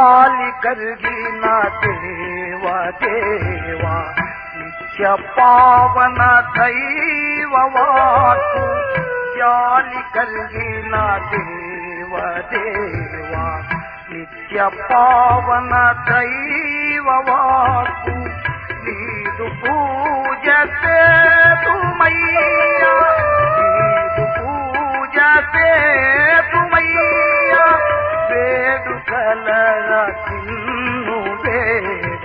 జాలి కలిగిన దేవ దేవా నిత్య పావన దైవవాకు జాలి కలిగిన దేవ దేవా నిత్య పావన దైవవాకు నీదు పూజ సేతుమయ్యా నీదు పూజ సేతుమయ్యా వేడుకలర తిన్ను వేద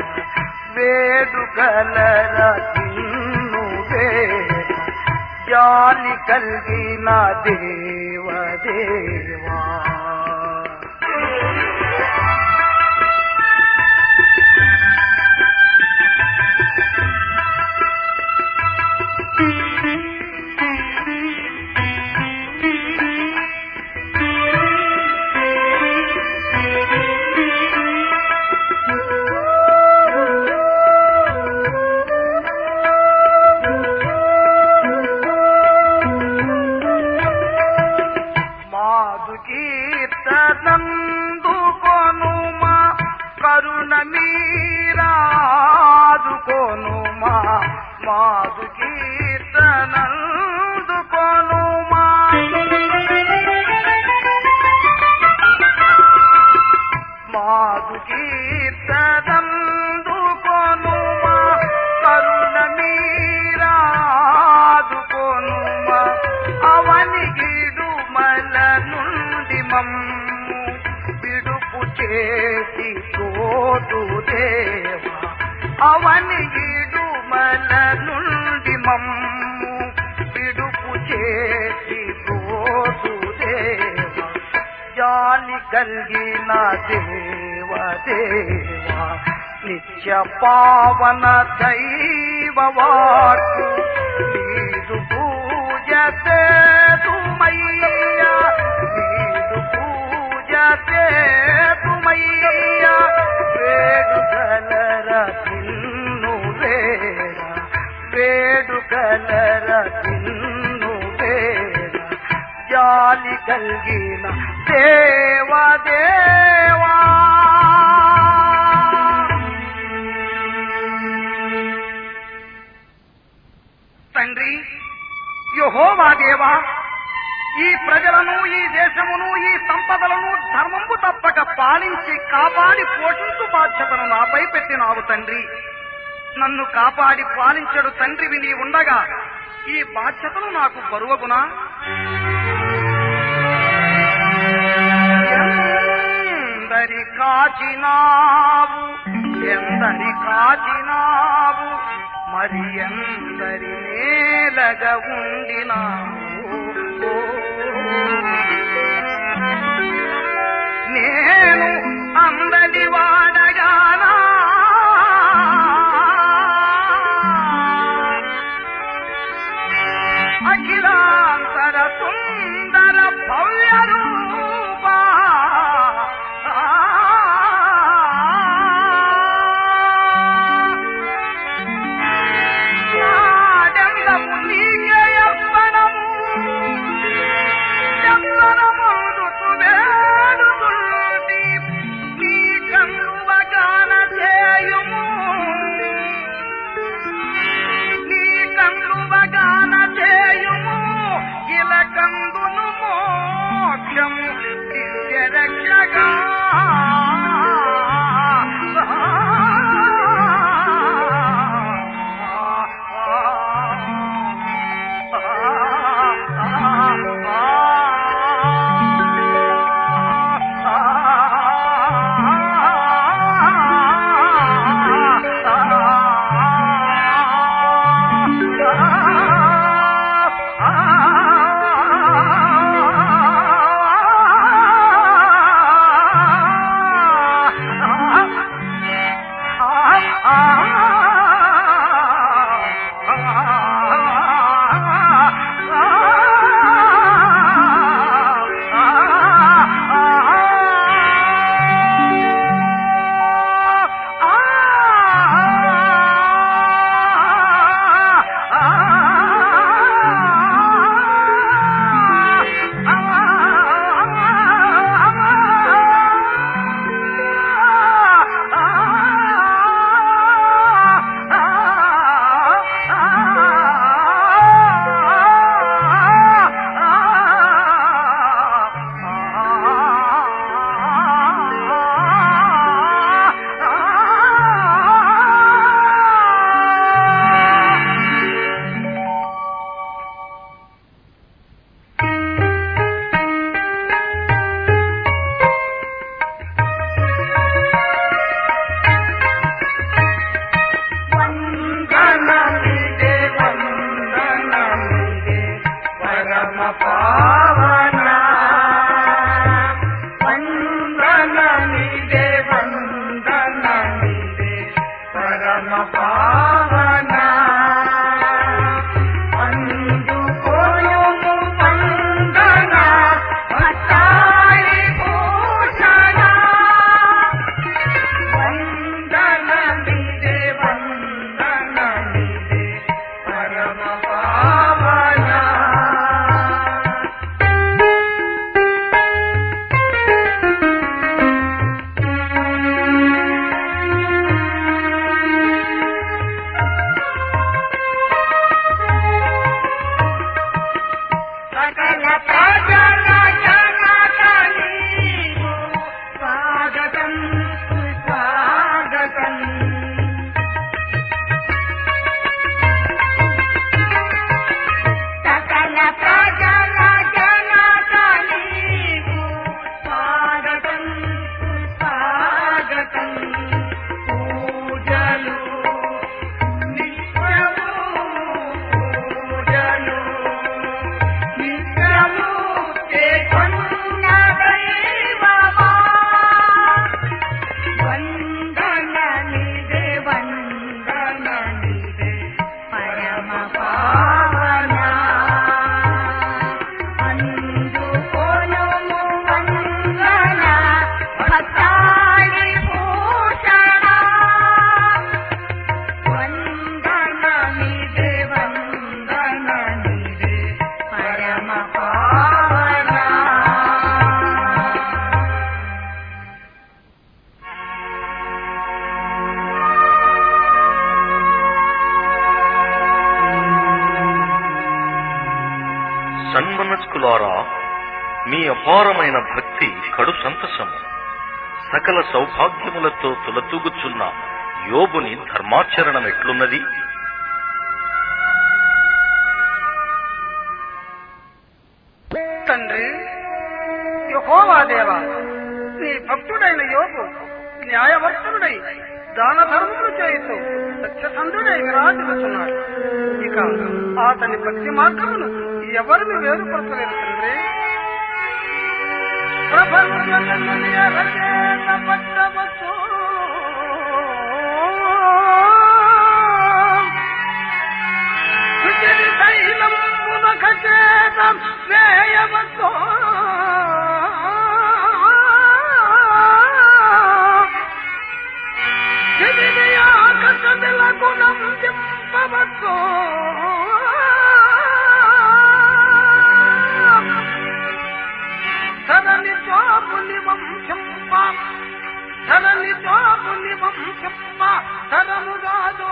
వేడుకలర తిన్ను వేద జాలి కలిగిన దేవ దేవా మాధు కీర్తనందు కొనుమా కరుణ మీరాదు కొనుమా మాధు కీర్తనందు కొనుమా మాధు కీర్తనందు కొనుమా కరుణ మీరాదు కొనుమా అవని గిడుమల నుండి మమ్ము విడుపు చేసి తోడు దేవా అవని గిడుమల నుండి మమ్ము విడుపు చేసి తోడు దేవా జాలి కలిగిన దేవ దేవా నిత్య పావన దైవవాకు నీదు పూజ సేతుమయ్యా నీదు పూజ సేతుమయ్యా వేడుకలర తిన్ను వేడ వేడుకలర తిన్ను వేడ జాలి కలిగిన దేవా దేవా తండ్రి యహోవా దేవా ఈ ప్రజలను ఈ దేశమును ఈ సంపదలను ధర్మంబు తప్పక పాలించి కాపాడి పోషించు బాధ్యతను నాపై పెట్టినావు తండ్రి నన్ను కాపాడి పాలించడు తండ్రివి నీ ఉండగా ఈ బాధ్యతను నాకు బరువగునా ఎందరి కాచినావు ఎందరి కాచినావు మరి ఎందరి నేలగ ఉండినావు నేను అందడి వాడగానా అఖిలాంతర సుందర భవ్య రూపా నాడెందము నీకే అర్పణము చందనముందుతు వేడుతుంటి నీ కన్నువగాన చేయుము నీ కన్నువగాన చేయుము ఇలకందును మోక్షము పరమ పావన వందన నీదే వందన నీదే పరమ పావన అందుకోను వందన భక్తాయి భూషణ వందన నీదే వందన నీదే పరమ పావన సకల ప్రజల జనకనీవు స్వాగతం సుస్వాగతం సకల ప్రజల జనకనీవు స్వాగతం సుస్వాగతం పూజలు నిత్యము పూజలు నిత్యము చేకొన్న దైవమా వందన నిదే వందన నిదే పరమ పావన అందుకోను వందన భక్తాని భూషణ వందన నిదే వందన నిదే పరమ పావన సన్మనస్కులారా మీ అపారమైన భక్తి కడు సంతసము సకల సౌభాగ్యములతో తులతూగుచున్న యోబుని ధర్మాచరణం ఎట్లున్నది తండ్రి యహోవా దేవా నీ భక్తుడైన యోగు న్యాయవర్తనుడై దాన ధర్మములు చేయుతూ సత్యసంధుడై విరాజిల్లుతున్నాడు ఇక అతని భక్తి మార్గమును ఎవరిని వేరుపరచలేరు తండ్రి ప్రపంచముని రచయిత పట్టవద్దు. సుచరి శైలమున ఖచేతం శ్రేయవతో జిదియాకసదల గుణం దింపవతో ధరణి చాపుని వంశంప ధరణి చాపుని వంశంప ధరముగాదో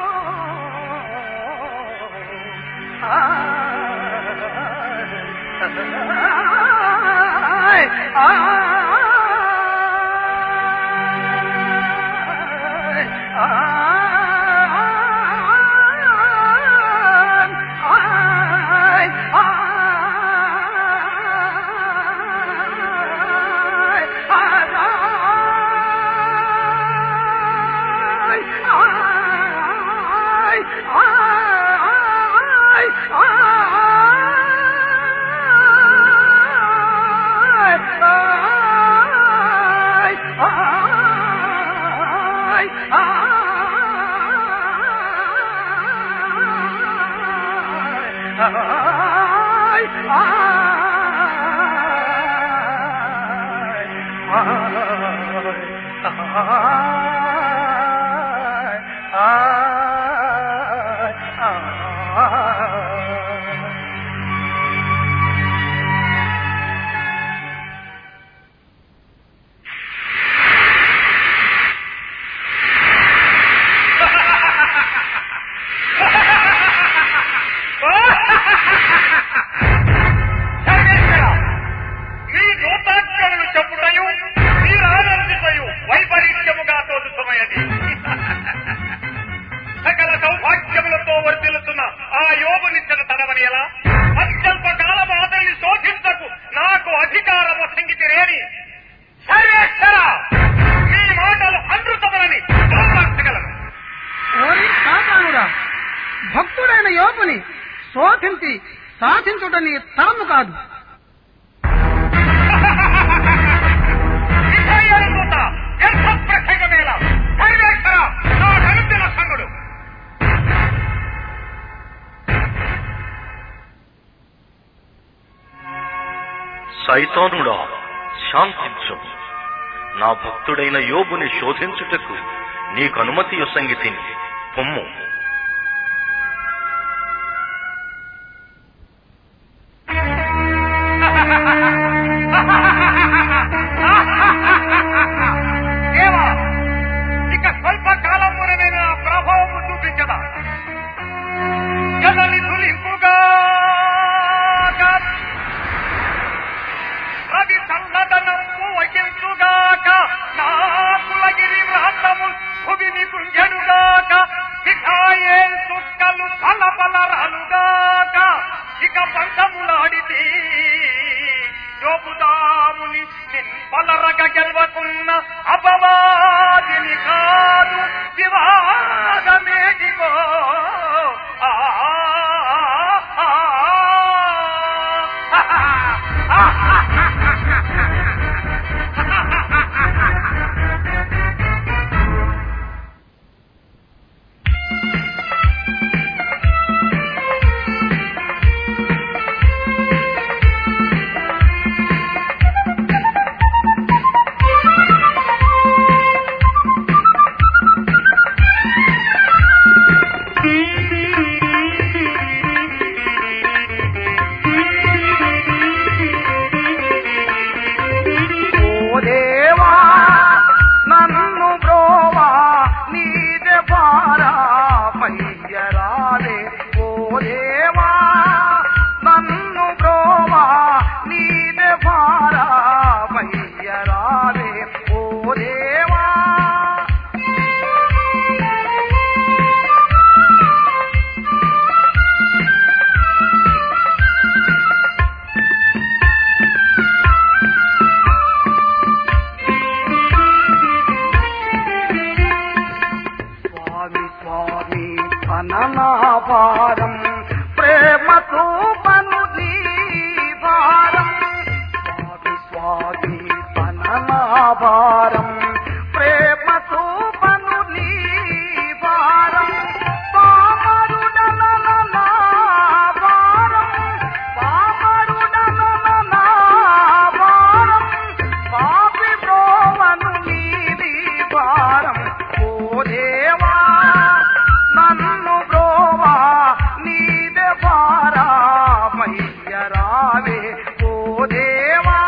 సర్వేశ్వర, మీ దూతాక్షరములు చెప్పుటయు మీరానందితయు వైపరీత్యముగా తోచుతున్నది సకల సౌభాగ్యములతో వర్తిల్లుతున్న ఆ యోగునిచ్చిన తనవని ఎలా అత్యల్ప కాలం అతన్ని శోధించకు నాకు అధికారము సంగితిరేని సర్వేశ్వర మీ మాటలు అమృతములని మార్చగలను ఓరి సాతానుడా భక్తుడైన యోగుని శోధించి సాధించుట నీ తరము కాదు విజయనుత ఎంత ప్రసంగమేలా సర్వేశ్వర నా గణితుల సంగుడు సైతానుడా శాంతించు నా భక్తుడైన యోబుని శోధించుటకు నీకు అనుమతి సంగతిని పొమ్ము దేవా ఇక స్వల్ప కాలముననే నా ప్రభావము చూపించదా జనని తులింపుగా రవి చల్లదనము వహించుగాక నా కులగిరి వ్రాతము భువిని గుంజనుగాక ఇకాయే సుక్కలు పలపలరాలుగాక ఇక పంచములాడితే యోపుదాముని నిన్పలరగ గెలవకున్న అపవాదిని కాదు వివాదమేటికో ఆ ఆ, ఆ, ఓ దేవా నన్ను బ్రోవా నీదే పారా పయ్యరాలే ఓ దేవా నన్ను బ్రోవా నీదే పారా పయ్యరాలే ఓ దేవా స్వామి స్వామి పననాభారం ప్రేమతో పను నీ భారం స్వామి స్వామి పననాభారం ప్రేమతో పను నీ భారం పామరుడల నా భారం పామరుడల నా భారం పాపి బ్రోవను నీది భారం ఓ దేవా నన్ను బ్రోవా నీదే భారా మయ్యరావే ఓ దేవా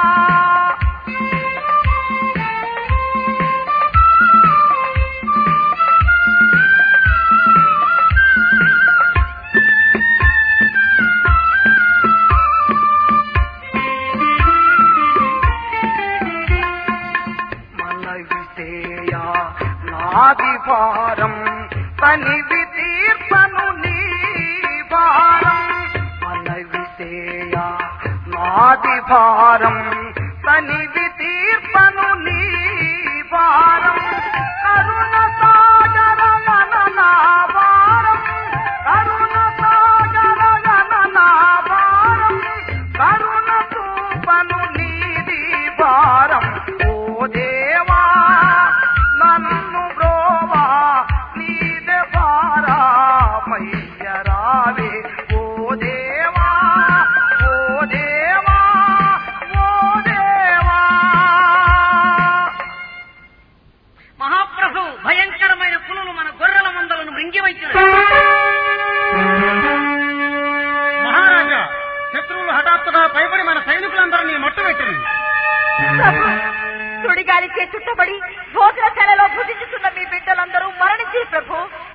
మనవిసేయ నాది భారం తనివి తీర్పను నీ భారం మనవిసేయ నాది భారం తనివి తీర్పను నీ భారం కరుణ సాగర గణనా భారం కరుణ సాగర గణనా భారం కరుణ చూపను నీది భారం ఓ దేవా నన్ను బ్రోవా నీదే భారా మయ్యరావే ఓ దేవా ఓ దేవా ఓ దేవా మహాప్రభు భయంకరమైన పులులు మన గొర్రెల మందలను మృంగివైతున్నారు మహారాజా శత్రువులు హఠాత్తుగా భయపడి మన సైనికులందరినీ మట్టుబెట్టింది ప్రభు సుడిగాలిచే చుట్టబడి భోజనశాలలో భుజించుతున్న మీ బిడ్డలందరూ మరణించి ప్రభు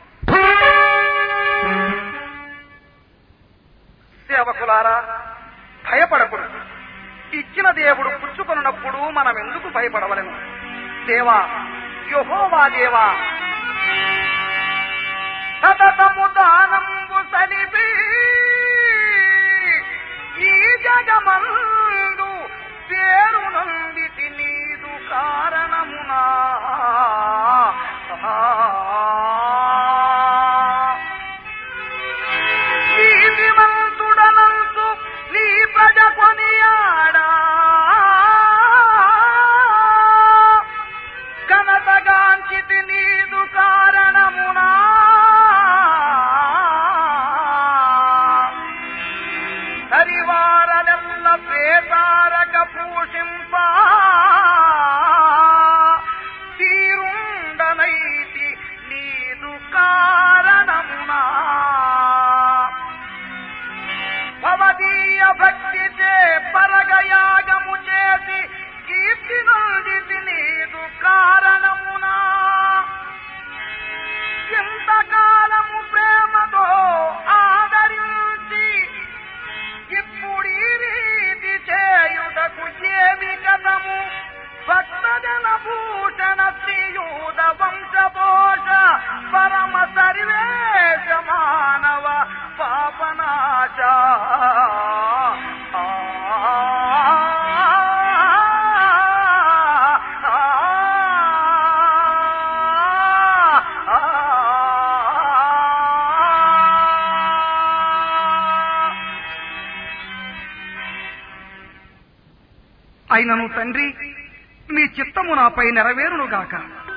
సేవకులారా భయపడకూడదు ఇచ్చిన దేవుడు పుచ్చుకొనున్నప్పుడు మనం ఎందుకు భయపడవలను దేవా యహోవా దేవా సతతము దానంబు సలిపి ఈ జగమందు పేరు నందిటి నీదు కారణమునా నీతిమంతుడనంతు ప్రేతారక పూషింప తీరుండనైతి నీదు కారణమునా భవదీయ భక్తిచే పరగయాగము చేసి కీర్తి నొందితి నీదు కారణమునా ఇంతకాలము ప్రేమతో ఆదరించి ఇప్పుడు ఈ రీతి చేయుటకు ఏమి కథము భక్తజన భూషణ శ్రీయూద వంశపోష పరమ సర్వేశ మానవ పాపనాశ అయినను తండ్రి మీ చిత్తము నాపై నెరవేరునుగాక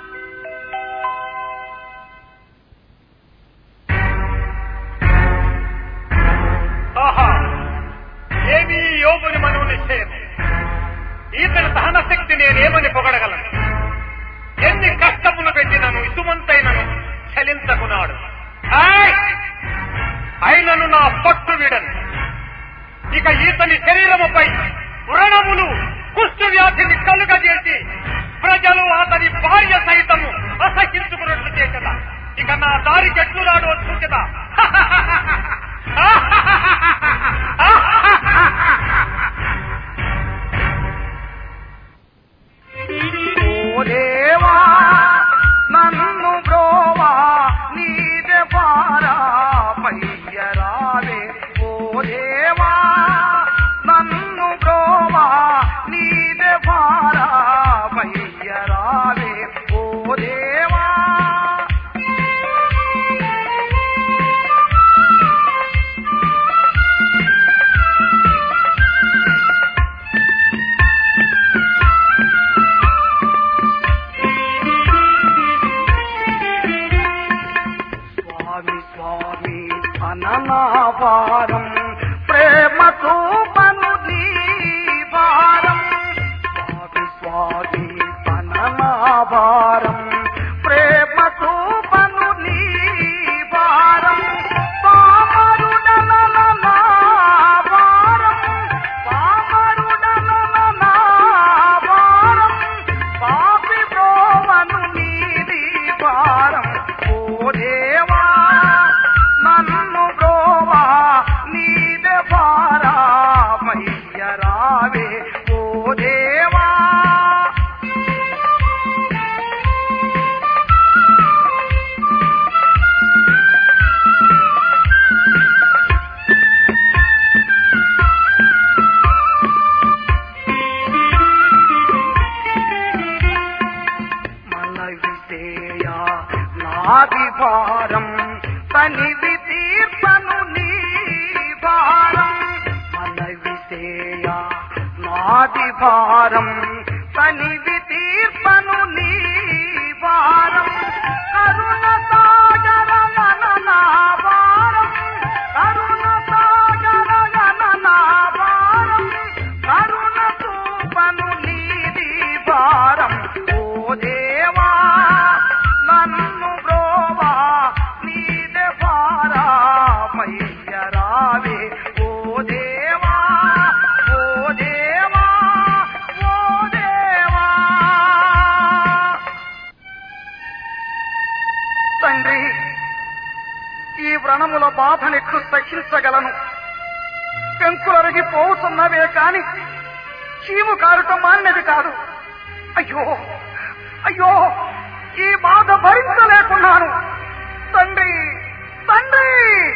ఆహా ఏమి ఈ యోగుని మనవు నిశ్చయం ఈతని సహన శక్తి నేనేమని పొగడగలను ఎన్ని కష్టములు పెట్టినను ఇసుమంతైనను చలించకున్నాడు ఆయ్! అయినను నా పట్టు విడను ఇక ఈతని శరీరముపై వ్రణములు కుష్టు వ్యాధిని కలుగజేసి ప్రజలు అతని భార్య సైతము అసహించుకున్నట్లు చేసేదా ఇక నా దారి గెట్లులాడో చూచెదా ఓ దేవా నన్ను బ్రోవా నీదే పారా పయ్యరావే ఓ దేవా నన్ను బ్రోవా నీదే పారా పయ్యరావే ఓ దేవా స్వామి స్వామి అననాపారం ప్రేమ చూపను నీ భారం స్వామి స్వామి అననాపారం ప్రేమ చూపను నీ భారం పామరుడనల నా భారం పామరుడనల నా భారం పాపి బ్రోవను నీది భారం ఓ దేవా నన్ను బ్రోవా నీదే భారా మయ్యరావే ఓ దేవా మనవిసేయ నాది భారం తనివి తీర్పను నీ భారం మనవిసేయ నాది భారం తనివి తీర్పను నీ భారం కరుణ సాగర నా భారం కరుణ సాగర నా భారం కరుణ చూపను నీది భారం ఓ దేవా నన్ను బ్రోవా నీదే భారా మయ్యరావే ఓ దేవా ఓ దేవా ఓ దేవా తండ్రి ఈ వ్రణముల బాధనెట్లు సహించగలను పెంకులరిగి పోవుతున్నవే కాని చీము కారుటం మాన్నది కాదు అయ్యో అయ్యో ఈ బాధ భరించలేకున్నాను తండ్రి తండ్రి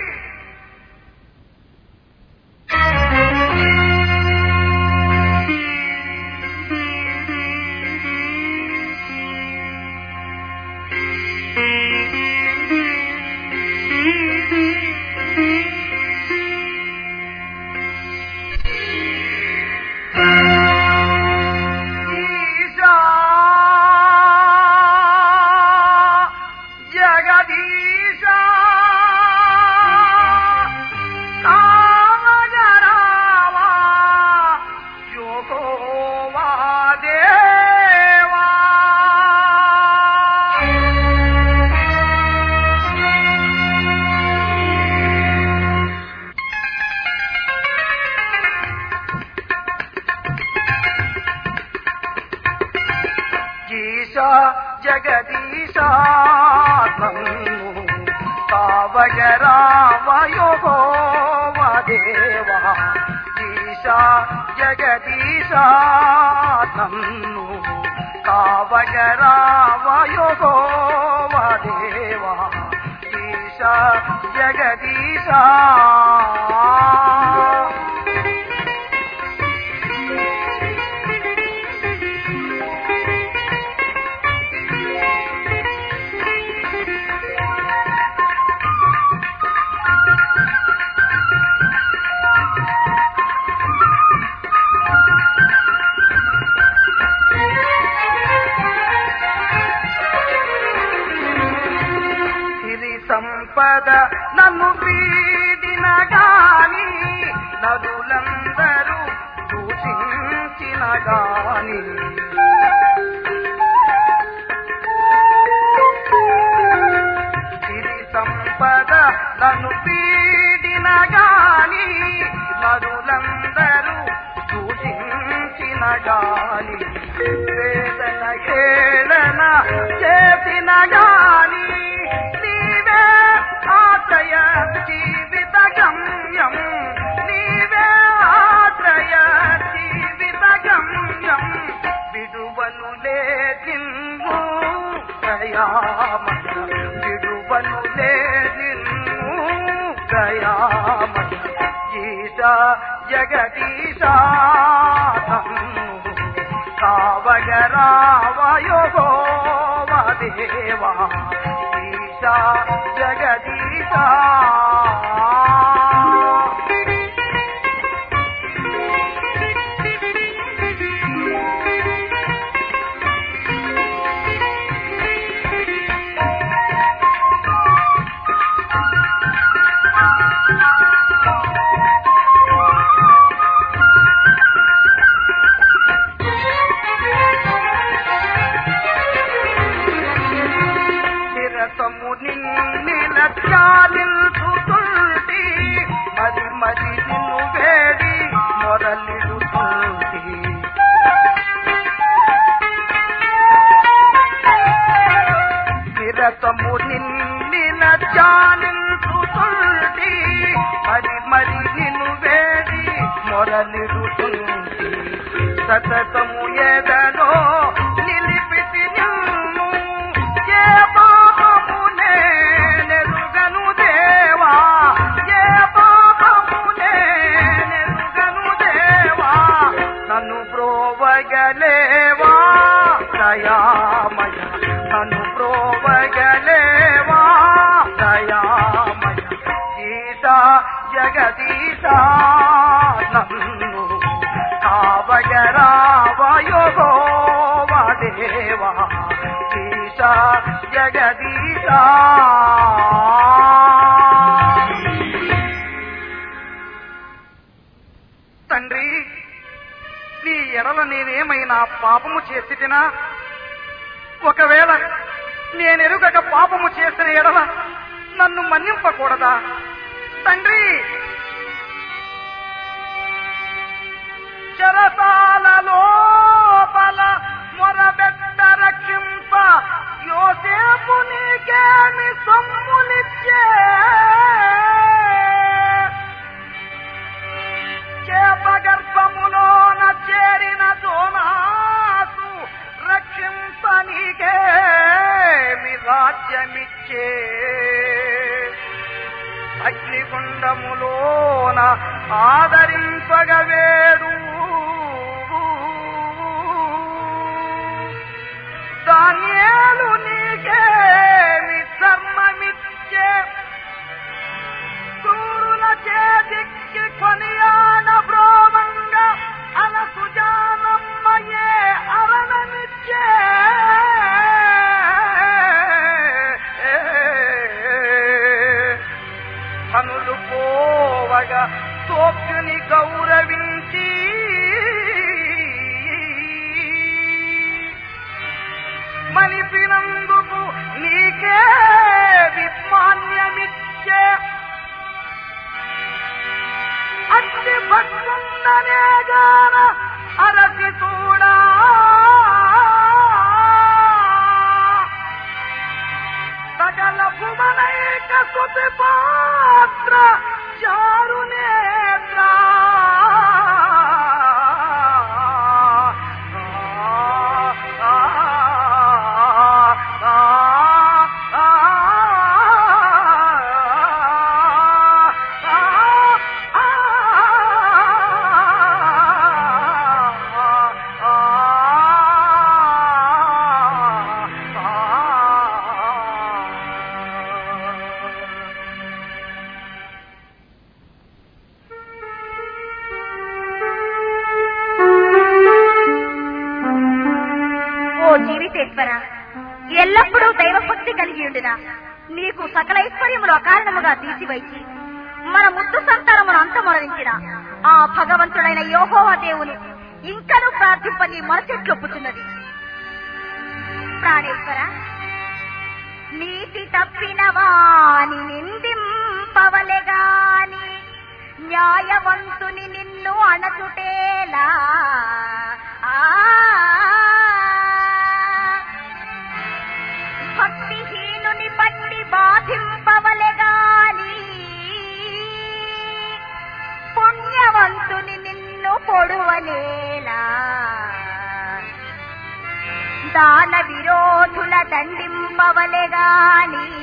ఈశా జగదీశా జగదీశ నన్ను కావగరావయోగో దేవా ఈశ జగదీశ నన్ను కావగరావయోగో దేవా ఈశ జగదీశ సిరి సంపద నన్ను వీడిన గాని నదులందరూ దూషించిన గాని సిరి సంపద నన్ను వీడిన గాని నదులందరూ దూషించిన గాని వేదన హేళన చేసిన గాని నీవే ఆశ్రయ జీవిత గమ్యం నీవే ఆశ్రయ జీవిత గమ్యం విడువనులే నిన్ను దయామయ విడువనులే నిన్ను దయామయ ఈశ జగదీశ నన్ను కావగరావయోగో దేవా ఈశ జగదీశ నిరతము నిన్నిల చాలిల్చుతుంటి మరి మరి నిన్ను వేడి మొరలిడుతుంటి నిరతము నిన్నిల చాలిల్చుతుంటి మరి మరి నిన్ను వేడి మొరలిడుతుంటి సతతము ఎదలో నిలిపితి నిన్ను ఏ పాపమునే నెరుగను దేవా ఏ పాపమునే నెరుగను దేవా నన్ను బ్రోవగలేవా దయామయ నన్ను బ్రోవగలేవా దయామయ ఈశ జగదీశ నన్ను కావగరావయోగో దేవా ఈశ జగదీశ తండ్రి నీ ఎడల నేనేమైనా పాపము చేసిటినా ఒకవేళ నేనెరుగక పాపము చేసిన ఎడల నన్ను మన్నింపకూడదా తండ్రి చెరసాల లోపల మొరబెట్ట రక్షింప యోసేపు నీకేమి సొమ్ములిచ్చే చేపగర్భములోన చేరిన జోనాసు రక్షింప నీకేమి రాజ్యమిచ్చే అగ్నిగుండములోన ఆదరింపగవేడు దాన్యేలు నీకేమి ధర్మమిచ్చే క్రూరుల చేతికి కొనియాడ బ్రోమంగ అలసు జానమ్మయే అరణమిచ్చే పనులు పోవగా సోప్యుని గౌరవించి మనిపినందుకు నీకే విమాన్యమిచ్చే అట్టి భక్తుందనే గాన అరసి చూడా సుతి పాత్ర చారు నేత్ర ఓ జీవితేశ్వర ఎల్లప్పుడూ దైవభక్తి కలిగి ఉండినా నీకు సకల ఐశ్వర్యములు అకారణముగా తీసివైచి మన ముద్దు సంతానమును అంతమొరవించిన ఆ భగవంతుడైన యోహోవా దేవుని ఇంకను ప్రార్థింపని మొరచెట్లొప్పుతున్నది ప్రాణేశ్వర నీతి తప్పిన వాని నిందింపవలెగాని న్యాయవంతుని నిన్ను అణచుటేలా ఆ భక్తిహీనుని పట్టి బాధింపవలెగాని పుణ్యవంతుని నిన్ను పొడువలేలా దాన విరోధుల దండింపవలెగాని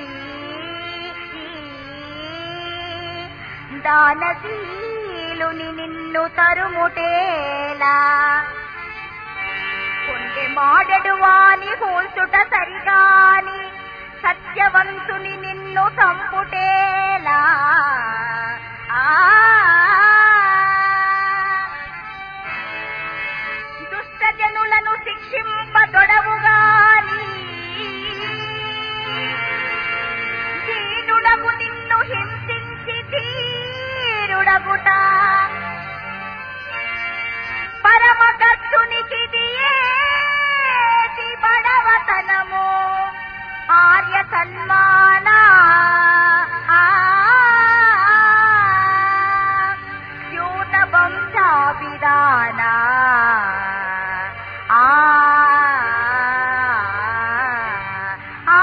దానశీలుని నిన్ను తరుముటేలా కొండె మాడెడు వాని కూల్చుట సరిగాని సత్యవంతుని నిన్ను చంపుటేలా ఆ దుష్ట జనులను శిక్షింపదొడవుగాని దీనుడగు నిన్ను హింసించి తీరుడగుట పరమకర్తునికి ఏది బడవతనము ఆర్య సన్మాన యూత వంశాభిధాన ఆ ఆ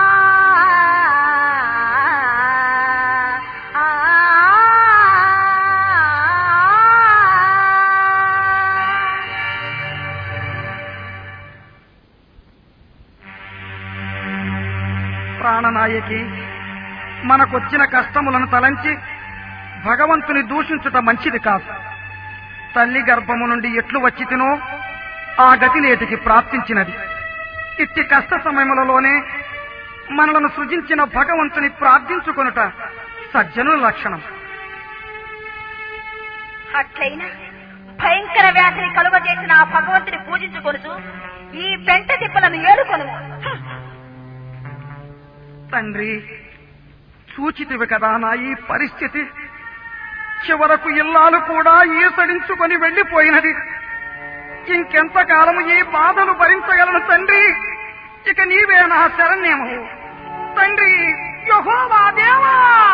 ప్రాణనాయకి మనకొచ్చిన కష్టములను తలంచి భగవంతుని దూషించుట మంచిది కాదు తల్లి గర్భము నుండి ఎట్లు వచ్చి తినో ఆ గతి నేటికి ప్రాప్తించినది ఇట్టి కష్ట సమయములలోనే మనలను సృజించిన భగవంతుని ప్రార్థించుకొనుట సజ్జనుల లక్షణం అట్లయినా భయంకర వ్యాధిని కలుగజేసిన ఆ భగవంతుని పూజించుకొనుచు ఈ పెంట తిప్పలను ఏలుకొను హ్మ్. తండ్రి సూచితివి కదా నా ఈ పరిస్థితి చివరకు ఇల్లాలు కూడా ఈసడించుకొని వెళ్లిపోయినది ఇంకెంతకాలము ఈ బాధలు భరించగలను తండ్రి ఇక నీవే నా శరణ్యము తండ్రి యహోవా దేవా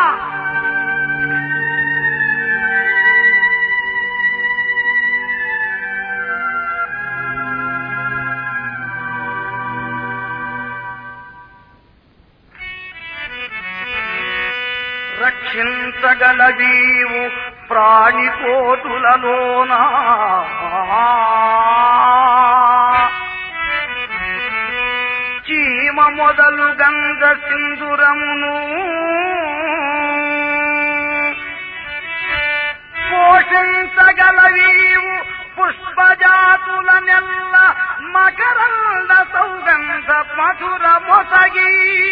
రక్షించగలవీవు ప్రాణికోటులలోనా చీమ మొదలు గంగ సింధురమును పోషించగలవీవు పుష్పజాతుల నెల్ల మకరంద సౌగంధ మధుర మొసగి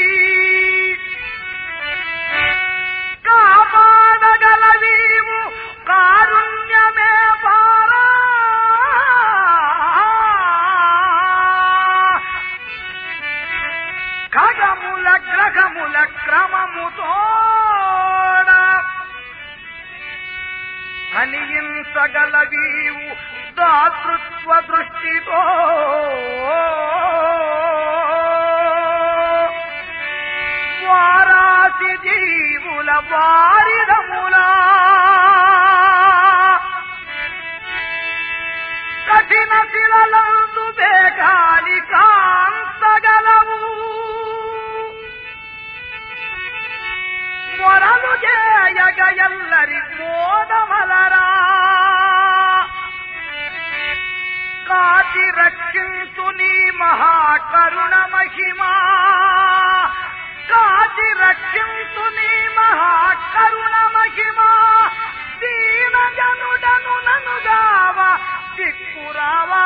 కాపాడగలవీవు కారుణ్యమే పారా ఖగముల గ్రహముల క్రమముతోడ కలిగించగలవీవు దాతృత్వ దృష్టితో వారాసి జీవుల వారిదములా కఠిన శిలలందు బేగాలి కాంతగలవు మహిమా కాచి రక్షింతు నీ మహాకరుణ మహిమా దీన జనుడను ననుగావ దిక్కురావా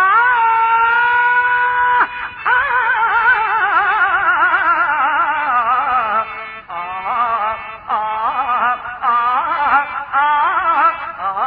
ఆ, ఆ, ఆ, ఆ, ఆ,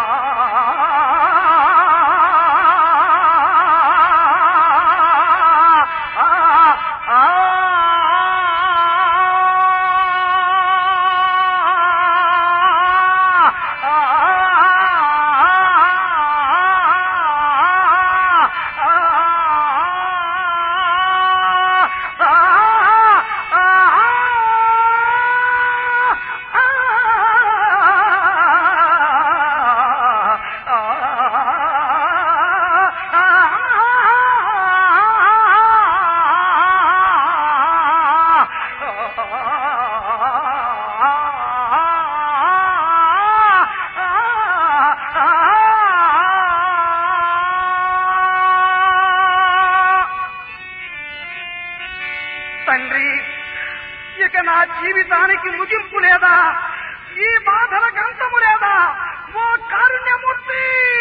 తండ్రి ఇక నా జీవితానికి ముగింపు లేదా ఈ బాధలకు అంతము లేదా ఓ కారుణ్యమూర్తి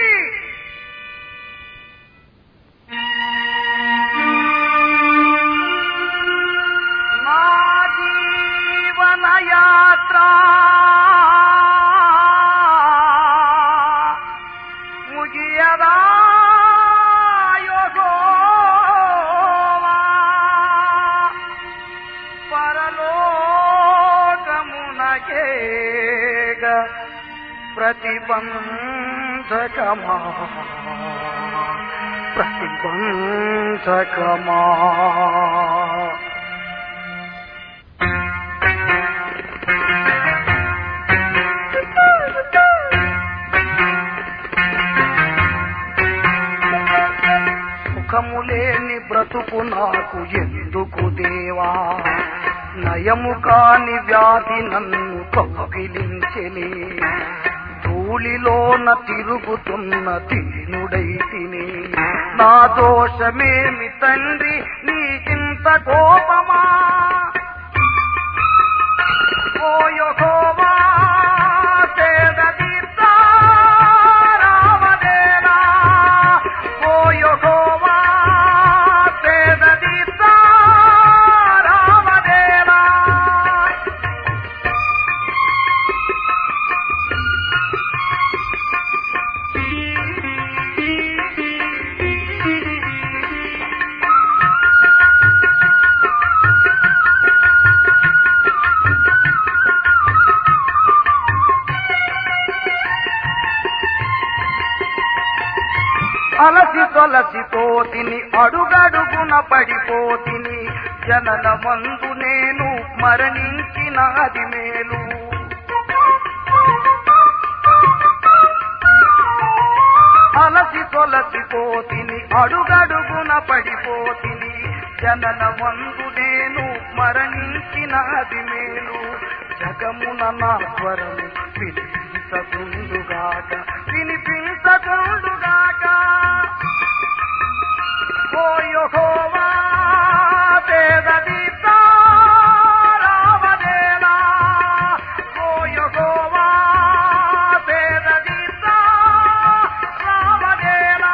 నా జీవన యాత్ర ముగియదా యోగోవా పరలోకమునకేగ ప్రతిబంధకమా ప్రతిబంధకమా సుఖము లేని బ్రతుకు నాకు ఎందుకు దేవా నయము కాని వ్యాధి నన్ను కౌగిలించెని ధూళిలోన తిరుగుతున్న దీనుడైతిని నా దోషమేమి తండ్రి నీకింత కోపమా ఓ యెహోవా, సేదతీర్చా రామదేవా. ఓ యెహోవా, సేదతీర్చా రామదేవా. అలసి తొలసిపోతిని అడుగడుగున పడిపోతిని జనన మందు నేను మరణించిన అది మేలు అలసి తొలసిపోతిని అడుగడుగున పడిపోతిని జనన మందు నేను మరణించిన అది మేలు జగమున నా స్వరము వినిపించకుండుగాక వినిపించకుండుగాక ఓ యెహోవా దేవదీతా రామదేవా ఓ యెహోవా దేవదీతా రామదేవా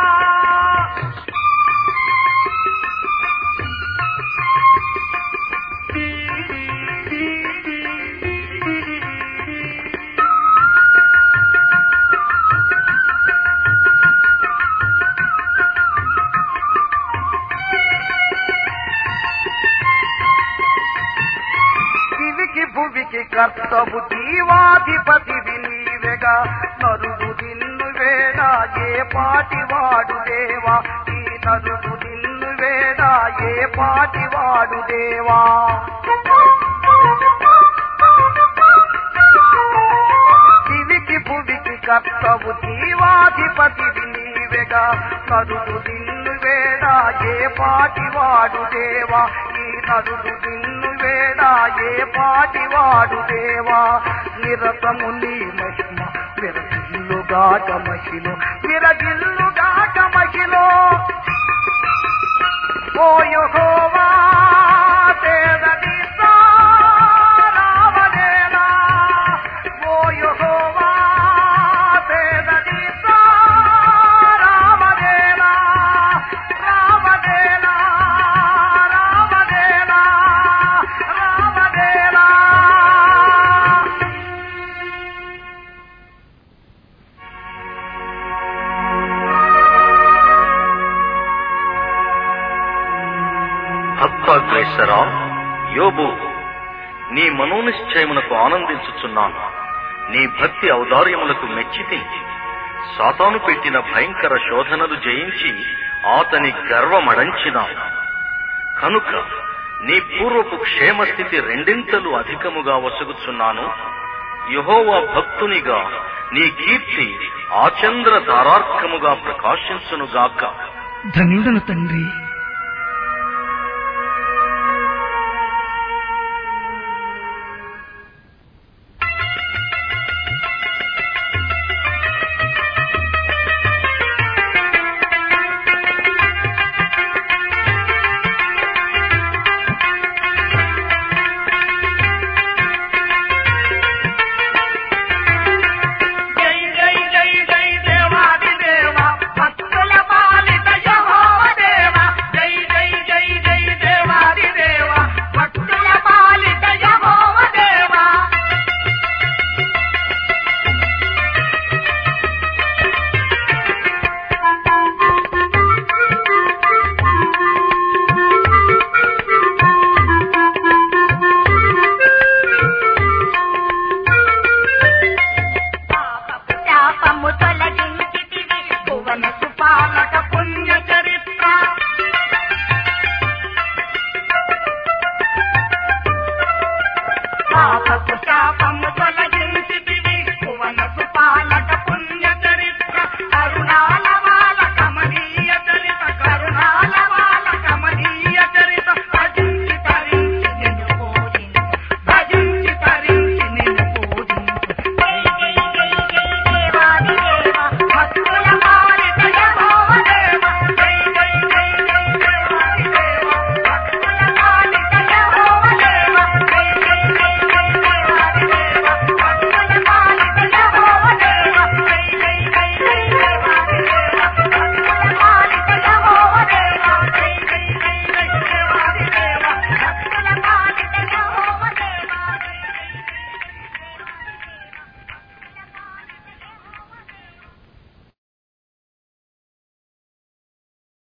దివికి భువికి కర్తవు జీవాధిపతివి నీవెగా నరుడు నిన్ను వేడ ఏ పాటి వాడు దేవా ఈ నరుడు నిన్ను వేడ ఏ పాటి వాడు దేవా దివికి భువికి కర్తవు జీవాధిపతివి నీవెగా నరుడు నిన్ను వేడ ఏ పాటి వాడు దేవా ఈ నరుడు నిన్ను వేడ ఏ పాటి వాడు దేవా నిరతము నీ మహిమ విరగిల్లుగాక మహిలో విరగిల్లుగాక మహిలో ఓ యెహోవా నమ్మకాగ్రేసరా యోబు నీ మనోనిశ్చయమునకు ఆనందించుచున్నాను నీ భక్తి ఔదార్యములకు మెచ్చితి సాతాను పెట్టిన భయంకర శోధనలు జయించి అతని గర్వమడంచినావు కనుక నీ పూర్వపు క్షేమస్థితి రెండింతలు అధికముగా వసుగుచున్నాను యహోవా భక్తునిగా నీ కీర్తి ఆచంద్ర తారార్కముగా ప్రకాశించునుగాక ధన్యుడను తండ్రి